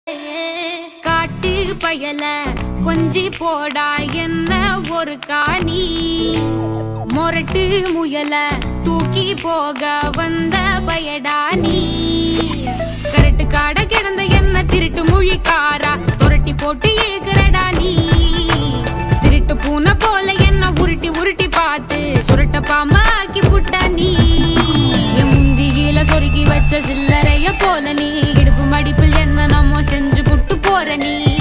காட்டு பயல கொஞ்சி போடா என்ன ஒரு காணி மொரட்டு முயல தூக்கி போக வந்த பயடா நீ கரட்டு காட கிடந்த என்ன திருட்டு மொழிக்காரா துரட்டி போட்டு இழுக்கிறடா நீ திருட்டு பூனை போல என்ன உருட்டி உருட்டி பார்த்து சுருட்ட பாம்பா ஆக்கி புட்டா நீ என் முந்தியில சொருகி வச்ச சில்லறைய போல நீ இடுப்பு மடிப்பில் என்ன நம்ம செஞ்சு புட்டு போற நீ